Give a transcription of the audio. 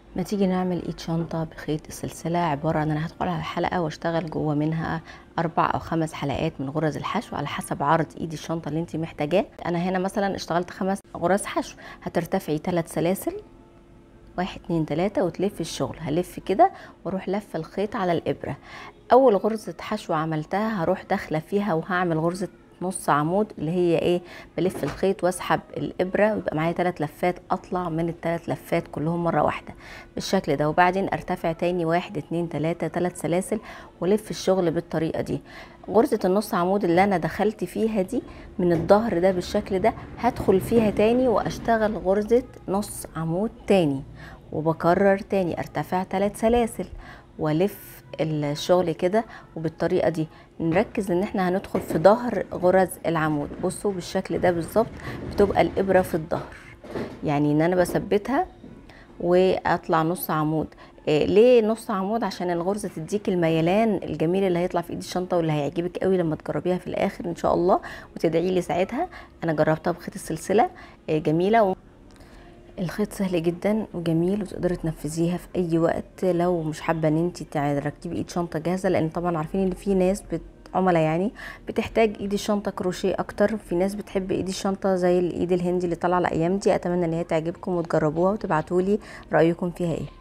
ما تيجي نعمل ايد شنطة بخيط السلسلة عبارة عن انا هدخل على حلقة واشتغل جوه منها اربع او خمس حلقات من غرز الحشو على حسب عرض ايد الشنطة اللي انت محتاجاه انا هنا مثلا اشتغلت خمس غرز حشو هترتفعي ثلاث سلاسل واحد اتنين تلاتة وتلف الشغل هلف كده واروح لف الخيط على الابرة اول غرزة حشو عملتها هروح داخلة فيها وهعمل غرزة نص عمود اللي هي ايه بلف الخيط واسحب الابره ويبقى معايا ثلاث لفات اطلع من الثلاث لفات كلهم مره واحده بالشكل ده وبعدين ارتفع تاني واحد اتنين تلاته ثلاث سلاسل والف الشغل بالطريقه دي غرزه النص عمود اللي انا دخلت فيها دي من الظهر ده بالشكل ده هدخل فيها تاني واشتغل غرزه نص عمود تاني وبكرر تاني ارتفع ثلاث سلاسل والف الشغل كده وبالطريقه دي نركز ان احنا هندخل في ظهر غرز العمود بصوا بالشكل ده بالظبط بتبقى الابره في الظهر يعني ان انا بثبتها واطلع نص عمود إيه ليه نص عمود عشان الغرزه تديك الميلان الجميل اللي هيطلع في ايد الشنطه واللي هيعجبك قوي لما تجربيها في الاخر ان شاء الله وتدعي لي ساعتها انا جربتها بخيط السلسله إيه جميله و... الخيط سهل جدا وجميل وتقدري تنفذيها في اي وقت لو مش حابه ان انت تركبي ايد شنطه جاهزه لان طبعا عارفين ان في ناس بت عملاء يعني بتحتاج ايد الشنطه كروشيه اكتر في ناس بتحب ايد الشنطه زي الايد الهندي اللي طالعه الايام دي اتمنى ان هي تعجبكم وتجربوها وتبعتولي رايكم فيها ايه